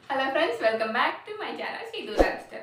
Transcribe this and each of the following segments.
hello friends welcome back to my channel Sheethu life style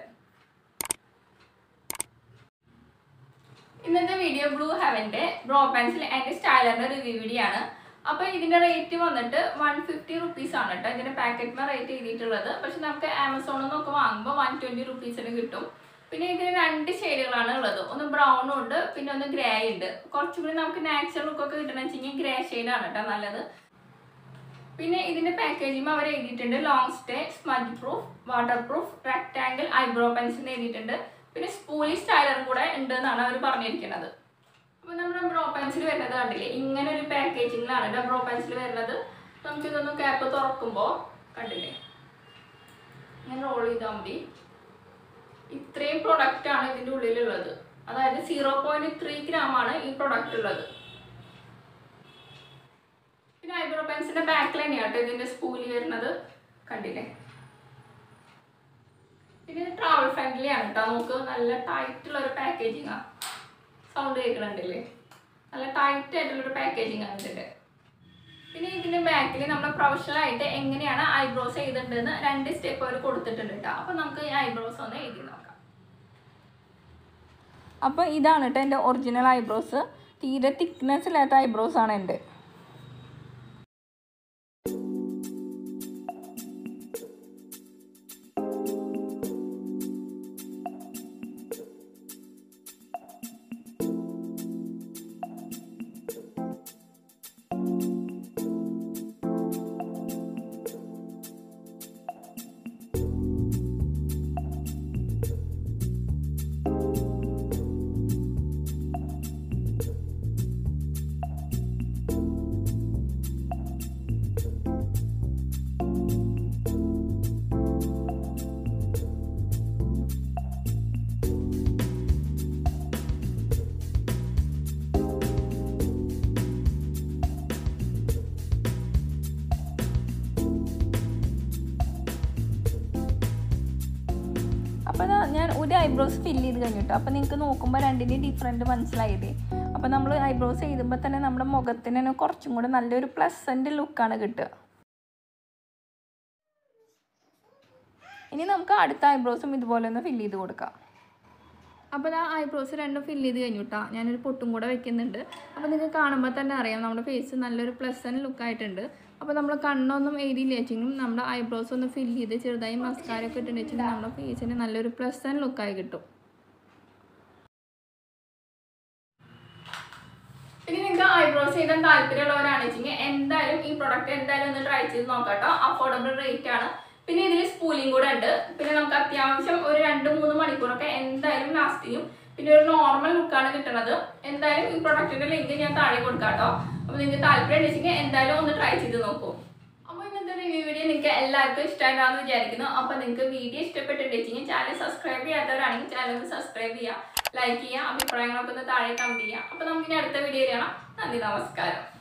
ഇന്നത്തെ video blue ഹെവന്റെ brow pencil and സ്റ്റൈലറിന്റെ review video ആണ് അപ്പൊ ഇതിന്റെ റേറ്റ് വന്നിട്ട് വൺ ഫിഫ്റ്റി റുപ്പീസ് ആണ് കേട്ടോ ഇതിന്റെ പാക്കറ്റിന് റേറ്റ് എഴുതിയിട്ടുള്ളത് പക്ഷെ നമുക്ക് ആമസോണിൽ നിന്നൊക്കെ വാങ്ങുമ്പോൾ വൺ ട്വന്റി റുപ്പീസിന് കിട്ടും പിന്നെ ഇതിന് രണ്ട് ഷെയ്ഡുകളാണ് ഉള്ളത് ഒന്ന് ബ്രൗണും ഉണ്ട് പിന്നെ ഒന്ന് ഗ്രേ ഉണ്ട് കുറച്ചും കൂടി നമുക്ക് നാച്ചുറൽ ലുക്കൊക്കെ കിട്ടണമെന്ന് വെച്ചെങ്കിൽ ഗ്രേ ഷെയ്ഡാണ് കേട്ടോ നല്ലത് പിന്നെ ഇതിന്റെ പാക്കേജിങ് അവർ എഴുതിയിട്ടുണ്ട് long stay smudge proof water proof rectangle eyebrow pencil എഴുതിയിട്ടുണ്ട് പിന്നെ സ്പൂലി സ്റ്റൈലറും കൂടെ ഉണ്ട് എന്നാണ് അവർ പറഞ്ഞിരിക്കുന്നത് അപ്പോൾ നമ്മുടെ ബ്രോ പെൻസിൽ വരുന്നത് കണ്ടില്ലേ ഇങ്ങനെ ഒരു പാക്കേജിങ്ങിലാണ് കേട്ടോ ബ്രോ പെൻസിൽ വരുന്നത് നമുക്ക് ഇതൊന്ന് ക്യാപ്പ് തുറക്കുമ്പോൾ കണ്ടില്ലേ ഇങ്ങനെ റോൾ ചെയ്താൽ മതി ഇത്രയും പ്രൊഡക്റ്റ് ആണ് ഇതിൻ്റെ ഉള്ളിലുള്ളത് അതായത് സീറോ പോയിന്റ് ത്രീ ഗ്രാം ആണ് ഈ പ്രൊഡക്റ്റ് ഉള്ളത് പിന്നെ ഐബ്രോ പെൻസിന്റെ ബാക്കിൽ തന്നെയാണ് കേട്ടോ ഇതിന്റെ സ്പൂലി വരുന്നത് കണ്ടില്ലേ പിന്നെ ഇത് ട്രാവൽ ഫ്രണ്ട്ലി ആണ് കേട്ടോ നമുക്ക് നല്ല ടൈറ്റ് ഉള്ള ഒരു പാക്കേജിങ് ആണ് സൗണ്ട് കേൾക്കണുണ്ടല്ലേ നല്ല ടൈറ്റ് ആയിട്ടുള്ള ഒരു പാക്കേജിങ് ആണ് ഇതിന്റെ പിന്നെ ഇതിന്റെ ബാക്കിൽ നമ്മൾ പ്രൊഫഷണൽ ആയിട്ട് എങ്ങനെയാണ് ഐബ്രോസ് ചെയ്തിട്ടുണ്ടെന്ന് രണ്ട് സ്റ്റെപ്പ് അവർ കൊടുത്തിട്ടുണ്ട് കേട്ടോ അപ്പൊ നമുക്ക് ഈ ഐബ്രോസ് ഒന്ന് എഴുതി നോക്കാം അപ്പോൾ ഇതാണ് കേട്ടോ എൻ്റെ ഒറിജിനൽ ഐബ്രോസ് തീരെ തിക്നെസ് ഇല്ലാത്ത ഐബ്രോസ് ആണ് എൻ്റെ അപ്പോൾ ഞാൻ ഒരു ഐബ്രോസ് ഫില്ല് ചെയ്ത് കഴിഞ്ഞിട്ടോ അപ്പോൾ നിങ്ങൾക്ക് നോക്കുമ്പോൾ രണ്ടിൻ്റെയും ഡിഫറൻറ്റ് മനസ്സിലായില്ലേ അപ്പോൾ നമ്മൾ ഐബ്രോസ് ചെയ്തുമ്പോൾ തന്നെ നമ്മുടെ മുഖത്തിന് തന്നെ കുറച്ചും കൂടെ നല്ലൊരു പ്ലസൻറ്റ് ലുക്കാണ് കിട്ടുക ഇനി നമുക്ക് അടുത്ത ഐബ്രോസും ഇതുപോലെ ഒന്ന് ഫില്ല് ചെയ്ത് കൊടുക്കാം അപ്പോൾ ആ ഐബ്രോസ് രണ്ടും ഫില്ല് ചെയ്ത് കഴിഞ്ഞു കേട്ടോ ഞാനൊരു പൊട്ടും കൂടെ വെക്കുന്നുണ്ട് അപ്പോൾ നിങ്ങൾക്ക് കാണുമ്പോൾ തന്നെ അറിയാം നമ്മുടെ ഫേസ് നല്ലൊരു പ്ലസൻറ്റ് ലുക്കായിട്ടുണ്ട് അപ്പോൾ നമ്മൾ കണ്ണൊന്നും എഴുതിയില്ല വെച്ചെങ്കിലും നമ്മുടെ ഐബ്രോസ് ഒന്ന് ഫില്ല് ചെയ്ത് ചെറുതായി മസ്കാരൊക്കെ ഇട്ടിട്ട് വെച്ചിട്ടുണ്ടെങ്കിൽ നമ്മുടെ ഫേസിന് നല്ലൊരു പ്ലസൻറ്റ് ലുക്കായി കിട്ടും ഇനി നിങ്ങൾക്ക് ഐബ്രോസ് ചെയ്താൽ താല്പര്യമുള്ളവരാണെന്ന് വെച്ചെങ്കിൽ എന്തായാലും ഈ പ്രൊഡക്റ്റ് എന്തായാലും ഒന്ന് ട്രൈ ചെയ്ത് നോക്കാം കേട്ടോ അഫോർഡബിൾ റേറ്റ് ആണ് പിന്നെ ഇതിൽ സ്പൂലിംഗ് കൂടെ ഉണ്ട് പിന്നെ നമുക്ക് അത്യാവശ്യം ഒരു രണ്ട് മൂന്ന് മണിക്കൂറൊക്കെ എന്തായാലും ലാസ്റ്റ് ചെയ്യും പിന്നെ ഒരു നോർമൽ ലുക്കാണ് കിട്ടുന്നത് എന്തായാലും ഈ പ്രൊഡക്റ്റിന്റെ ലിങ്ക് ഞാൻ താഴെ കൊടുക്കാം കേട്ടോ അപ്പോൾ നിങ്ങൾക്ക് താല്പര്യം ഉണ്ടെങ്കിൽ എന്തായാലും ഒന്ന് ട്രൈ ചെയ്ത് നോക്കൂ അപ്പോൾ ഇന്നത്തെ റിവ്യൂ വീഡിയോ നിങ്ങൾക്ക് എല്ലാവർക്കും ഇഷ്ടമായിട്ടാണെന്ന് വിചാരിക്കുന്നു അപ്പോൾ നിങ്ങൾക്ക് വീഡിയോ ഇഷ്ടപ്പെട്ടിട്ടുണ്ടെങ്കിൽ ചാനൽ സബ്സ്ക്രൈബ് ചെയ്യാത്തവരാണെങ്കിൽ ചാനൽ ഒന്ന് സബ്സ്ക്രൈബ് ചെയ്യുക ലൈക്ക് ചെയ്യുക അഭിപ്രായങ്ങളൊക്കെ ഒന്ന് താഴെ കമന്റ് ചെയ്യുക അപ്പോൾ നമുക്കിനി അടുത്ത വീഡിയോ കാണാം നന്ദി നമസ്കാരം